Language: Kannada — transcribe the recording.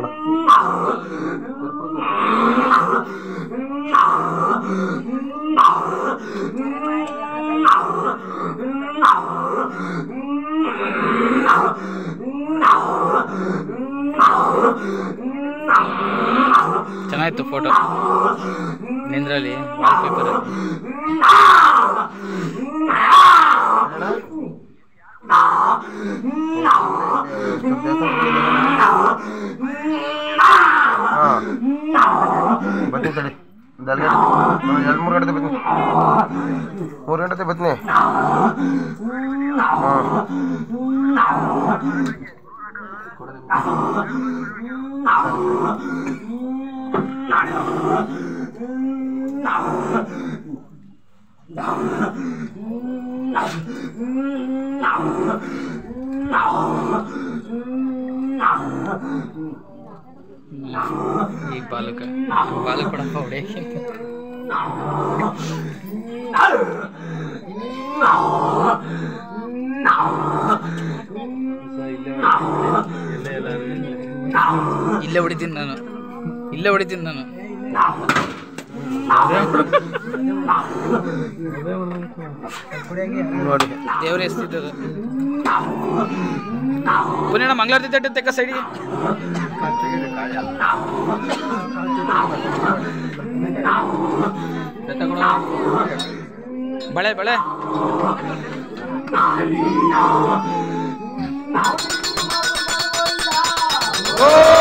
ನೋಡ ಚೆನ್ನಾಗಿತ್ತು ಫೋಟೋ ನಿಂದ್ರಲ್ಲಿ ವಾಲ್ ಪೇಪರ್ ಹಾಂ ಬರ್ತೀನಿ ತಡಿ ಒಂದು ಎರಡು ಗಂಟೆ ಎರಡು ಮೂರು ಗಂಟೆ ಬರ್ತೀನಿ ಮೂರು ಗಂಟೆ ಬರ್ತೀನಿ ಹಾಂ ಈ ಬಾಲಕ ಬಾಲಕ ಕೊಡಪ್ಪ ಹೊಡೆಯಕ್ಕೆ ಇಲ್ಲೇ ಹೊಡಿತೀನಿ ನಾನು ಇಲ್ಲೇ ಹೊಡಿತೀನಿ ನಾನು ನೋಡಿ ದೇವ್ರ ಎಸ್ತಿದ್ದದ ಪುನಃ ಮಂಗಳಾರತಿ ತಟ್ಟೆ ತೆಕ್ಕ ಸೈಡಿಗೆ ಬಳೆ ಬಳೆ ಓ